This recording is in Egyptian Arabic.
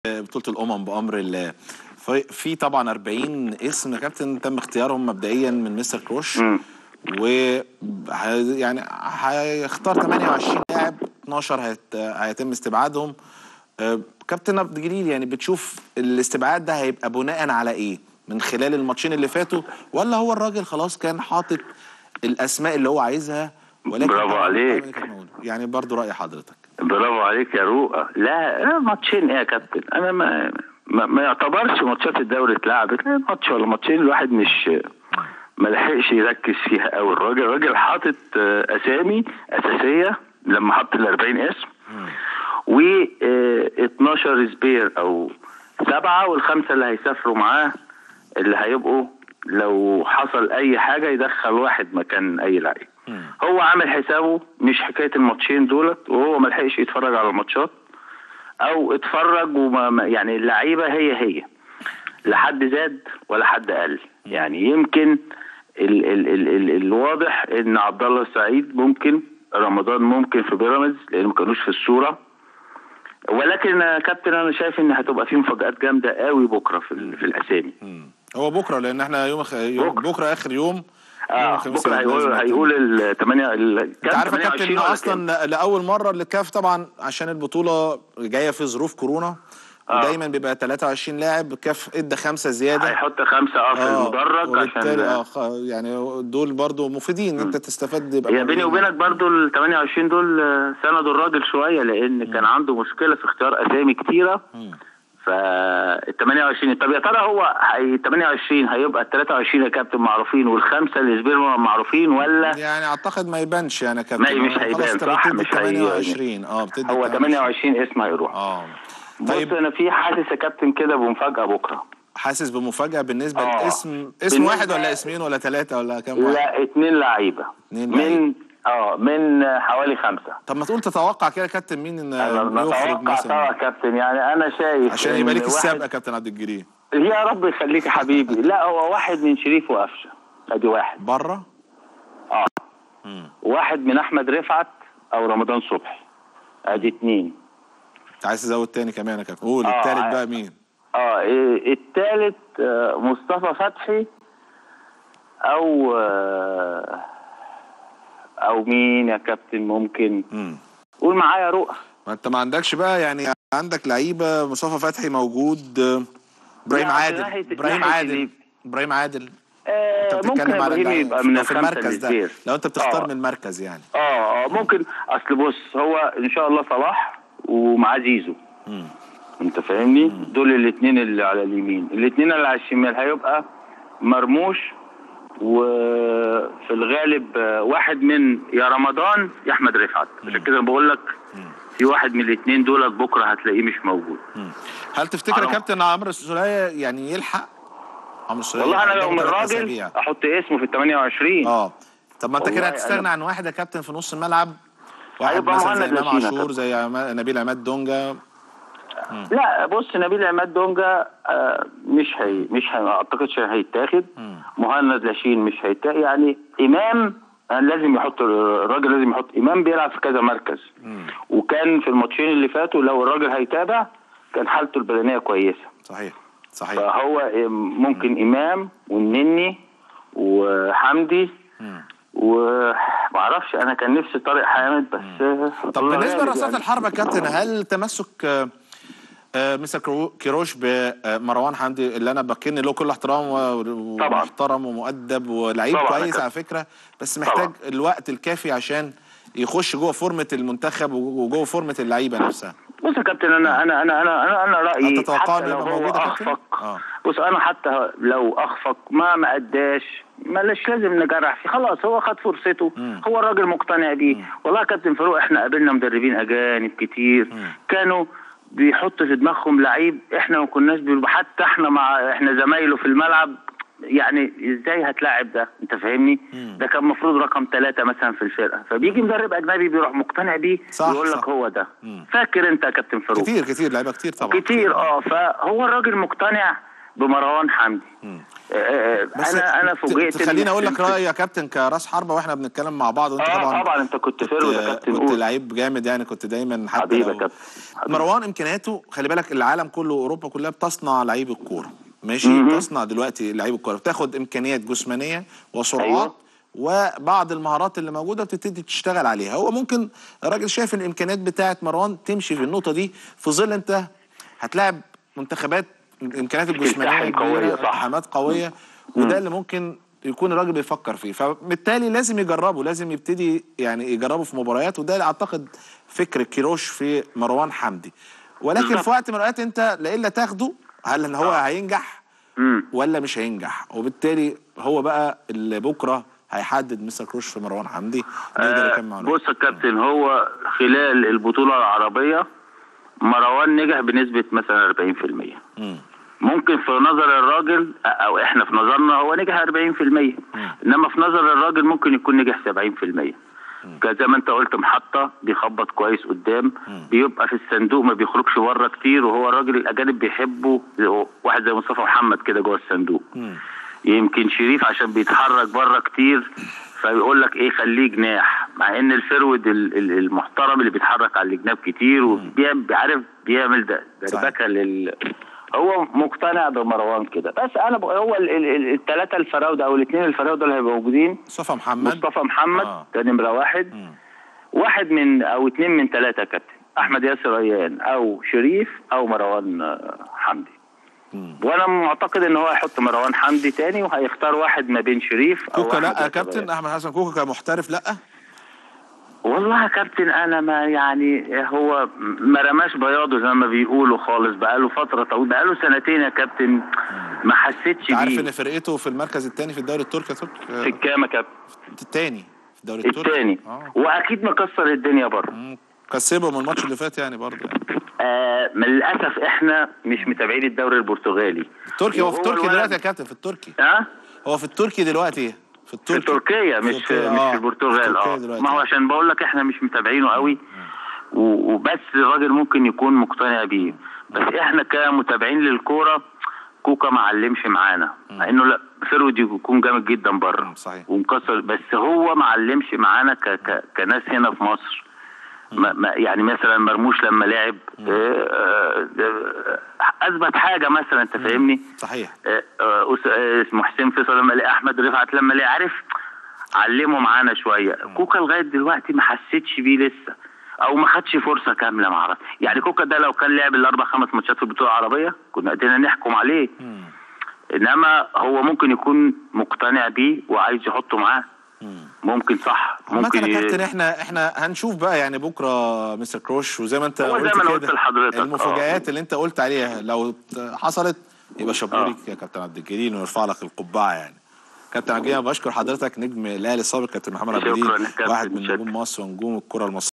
بطوله الامم بامر الله في- في طبعا 40 اسم يا كابتن تم اختيارهم مبدئيا من مستر كروش و ه- يعني هيختار 28 لاعب 12 هيت... هيتم استبعادهم آه، كابتن عبد الجليل يعني بتشوف الاستبعاد ده هيبقى بناء على ايه من خلال الماتشين اللي فاتوا ولا هو الراجل خلاص كان حاطط الاسماء اللي هو عايزها ولكن برافو طبعاً عليك. كانت موجودة. يعني برضو راي حضرتك برافو عليك يا رؤى لا لا ماتشين ايه يا كابتن انا ما ما, ما يعتبرش ماتشات الدوري اتلعبت لا ماتش ولا ماتشين الواحد مش ما لحقش يركز فيها قوي الراجل الراجل حاطط آه، اسامي اساسيه لما حط ال 40 اسم و آه، 12 سبير او سبعه والخمسه اللي هيسافروا معاه اللي هيبقوا لو حصل اي حاجه يدخل واحد مكان اي لعيب هو عامل حسابه مش حكايه الماتشين دولت وهو ما لحقش يتفرج على الماتشات او اتفرج وما ما- يعني اللعيبه هي هي لا حد زاد ولا حد قل يعني يمكن ال ال ال ال الواضح ان عبد الله السعيد ممكن رمضان ممكن في بيراميدز لان ما كانوش في الصوره ولكن يا كابتن انا شايف ان هتبقى في مفاجات جامده قوي بكره في, ال- في الاسامي هو بكره لان احنا يوم, خ... يوم بكره. بكره اخر يوم يوم اه الخميس بكره لازم هيقول نتكلم. هيقول الثمانية انت عارف يا كابتن ان اصلا لاول مره الكاف طبعا عشان البطوله جايه في ظروف كورونا آه. ودايما بيبقى 23 لاعب الكاف ادى خمسه زياده هيحط خمسه اه في المدرج وبالتالي اه عشان خ- يعني دول برضو مفيدين انت تستفاد يبقى هي بيني موجودين. وبينك برضو ال 28 دول آه، سندوا الراجل شويه لان كان عنده مشكله في اختيار اسامي كتيره فال 28 طب يا ترى هو هي 28 هيبقى ال 23 يا كابتن معروفين والخمسه اللي سبيرما معروفين ولا يعني اعتقد ما يبانش يعني يا كابتن ما- مش خلاص هيبان، انت صح؟ بتدي مش هي- 28 اه بتدي هو 28. 28 اسم هيروح اه بص طيب انا في حاسس يا كابتن كده بمفاجاه بكره حاسس بمفاجاه بالنسبه آه. لاسم اسم بالنسبة- واحد ولا اسمين ولا ثلاثه ولا كام واحد لا اتنين لعيبه اتنين من لعيبة. اه من حوالي خمسه طب ما تقول تتوقع كده يا كابتن مين ان أنا يخرج نتوقع سوا مثلا يا كابتن يعني انا شايف عشان إن يبقى ليك واحد- السابقه يا كابتن عبد الجليل يا رب يخليك يا حبيبي لا هو واحد من شريف وقفشه ادي واحد بره اه واحد من احمد رفعت او رمضان صبحي ادي اتنين انت عايز تزود تاني كمان يا كابتن قول آه، التالت عايز. بقى مين اه إيه، التالت آه، مصطفى فتحي او آه، او مين يا كابتن ممكن مم. قول معايا رؤى ما انت ما عندكش بقى يعني عندك لعيبه مصطفى فتحي موجود آه، ابراهيم لا، عادل ناحية- ابراهيم ناحية عادل الليب. ابراهيم عادل آه انت ممكن بتتكلم على ابراهيم اللعيبة يبقى من في الخمسه المركز ده الكبير. لو انت بتختار آه. من المركز يعني اه اه ممكن اصل بص هو ان شاء الله صلاح ومعاه زيزو مم. انت فاهمني دول الاثنين اللي على اليمين الاثنين اللي على الشمال هيبقى مرموش وفي الغالب آه، واحد من يا رمضان يا احمد رفعت عشان كده بقول لك في واحد من الاثنين دول بكره هتلاقيه مش موجود هل تفتكر يا عرب. كابتن عمرو السولية يعني يلحق عمرو السولية والله انا عندهم لو من ثلاث الراجل أسابيع. احط اسمه في ال 28 اه طب ما انت كده والله هتستغنى أنا- عن واحد يا كابتن في نص الملعب واحد هيبقى مثلا زي مهند امام لاشين يا عاشور كابتن. زي عما- نبيل عماد دونجا لا بص نبيل عماد دونجا آه، مش هي مش هي ما اعتقدش هيتاخد مهند لاشين مش هيتاخد يعني امام آه، لازم يحط الراجل لازم يحط امام بيلعب في كذا مركز وكان في الماتشين اللي فاتوا لو الراجل هيتابع كان حالته البدنيه كويسه صحيح صحيح فهو آه، ممكن امام والنني وحمدي ومعرفش انا كان نفسي طارق حامد بس آه، طب الله بالنسبه غالب لرصاص يعني. الحرب يا كابتن هل تمسك آه، آه، مستر كرو- كيروش بمروان حمدي اللي انا بكن له كل احترام و- طبعاً. ومحترم ومؤدب ولعيب طبعاً يا كويس كابتن. على فكره بس محتاج طبعاً. الوقت الكافي عشان يخش جوه فورمه المنتخب وجوه فورمه اللعيبه نفسها بص يا كابتن انا انا انا انا انا, أنا رايي هل تتوقع حتى إنه لو يبقى هو موجود يا كابتن؟ اخفق آه. بص انا حتى لو اخفق ما ما اداش ملاش لازم نجرح فيه خلاص هو خد فرصته هو الراجل مقتنع بيه والله يا كابتن فاروق احنا قابلنا مدربين اجانب كتير كانوا بيحطوا في دماغهم لعيب احنا ما كناش بيبقى حتى احنا مع احنا زمايله في الملعب يعني ازاي هتلاعب ده انت فاهمني ده كان المفروض رقم ثلاثة مثلا في الفرقه فبيجي مدرب اجنبي بيروح مقتنع بيه صح، يقول صح. لك هو ده فاكر انت يا كابتن فاروق كتير كتير لعيبه كتير طبعا كتير اه فهو الراجل مقتنع بمروان حمدي آه، آه، بس انا انا ت- فوجئت إن- تخليني اقول لك رايي يا كابتن كراس حربه واحنا بنتكلم مع بعض وانت اه طبعا طبعا انت كنت فيرود يا كابتن كنت قول لعيب جامد يعني كنت دايما حتى حبيبي يا لو كابتن حبيبي. مروان امكانياته خلي بالك العالم كله اوروبا كلها بتصنع لعيب الكوره ماشي بتصنع دلوقتي لعيب الكوره بتاخد امكانيات جسمانيه وسرعات أيوة. وبعض المهارات اللي موجوده بتبتدي تشتغل عليها هو ممكن الراجل شايف ان الامكانيات بتاعت مروان تمشي في النقطه دي في ظل انت هتلاعب منتخبات الامكانيات الجسمانيه التحام قوية، كبيرة، صح. التحامات قويه وده اللي ممكن يكون الراجل بيفكر فيه فبالتالي لازم يجربه لازم يبتدي يعني يجربه في مباريات وده اللي اعتقد فكر كيروش في مروان حمدي ولكن بالظبط. في وقت من الاوقات انت لا الا تاخده هل هو هينجح مم. ولا مش هينجح وبالتالي هو بقى اللي بكره هيحدد مستر كروش في مروان حمدي نقدر آه، يكمل معاه بص يا كابتن هو خلال البطولة العربية مروان نجح بنسبة مثلا 40% مم. ممكن في نظر الراجل او احنا في نظرنا هو نجح 40% انما في نظر الراجل ممكن يكون نجح 70% كان زي ما انت قلت محطة بيخبط كويس قدام بيبقى في الصندوق ما بيخرجش بره كتير وهو الراجل الاجانب بيحبه واحد زي مصطفى محمد كده جوه الصندوق يمكن شريف عشان بيتحرك بره كتير فبيقول لك ايه خليه جناح مع ان الفرود ال- ال- المحترم اللي بيتحرك على الجناب كتير وبيعرف بيعمل ده صحيح. دربكه لل هو مقتنع بمروان كده بس انا ب... هو الثلاثه الفراوده او الاثنين الفراوده اللي هيبقوا موجودين مصطفى محمد مصطفى محمد آه. ده نمره واحد مم. واحد من او اثنين من ثلاثه كابتن احمد ياسر ريان او شريف او مروان آه، حمدي مم. وانا معتقد ان هو هيحط مروان حمدي تاني وهيختار واحد ما بين شريف او كوكا أحمد لا يا ياسر كابتن ريان. احمد حسن كوكا كمحترف لا والله يا كابتن انا ما يعني هو ما رماش بياضه زي ما بيقولوا خالص بقاله فتره طويله بقاله سنتين يا كابتن ما حسيتش انت عارف بيه ان فرقته في المركز الثاني في الدوري التركي يا في تركي الكام يا كابتن الثاني في الدوري التركي الثاني اه واكيد مكسر الدنيا بره مم. كسبه من الماتش اللي فات يعني برضه يعني آه من للاسف احنا مش متابعين الدوري البرتغالي التركي هو في وهو التركي الولد- دلوقتي يا كابتن في التركي ها هو في التركي دلوقتي في في التركي تركيا مش في تركيا، مش آه. في البرتغال في تركيا اه دلوقتي. ما هو عشان بقول لك احنا مش متابعينه قوي و- وبس الراجل ممكن يكون مقتنع بيه بس احنا كمتابعين للكوره كوكا ما علمش معانا مع انه لا فرود يكون جامد جدا بره مم، صحيح. ومكسر بس هو ما علمش معانا ك ك كناس هنا في مصر ما ما يعني مثلا مرموش لما لعب آه، آه، آه، اثبت حاجه مثلا انت فاهمني صحيح آه، آه، أس- آه، اسمه حسين فيصل لما لقى احمد رفعت لما لقى عارف علمه معانا شويه كوكا لغايه دلوقتي ما حسيتش بيه لسه او ما خدش فرصه كامله ما اعرف يعني كوكا ده لو كان لعب الاربع خمس ماتشات في البطوله العربيه كنا قدرنا نحكم عليه مم. انما هو ممكن يكون مقتنع بيه وعايز يحطه معاه مم. ممكن صح عامة ممكن يا ي- كابتن احنا احنا هنشوف بقى يعني بكره مستر كروش وزي ما انت هو زي قلت ما أنا كده قلت لحضرتك، آه. المفاجآت اللي انت قلت عليها لو ت- حصلت يبقى شابوريك يا كابتن عبد الجليل ونرفع لك القبعه يعني كابتن عبد الجليل أنا بشكر حضرتك نجم الاهلي السابق كابتن محمد عبد شكراً يا الجليل كابتن، واحد من شكراً. نجوم مصر ونجوم الكره المصريه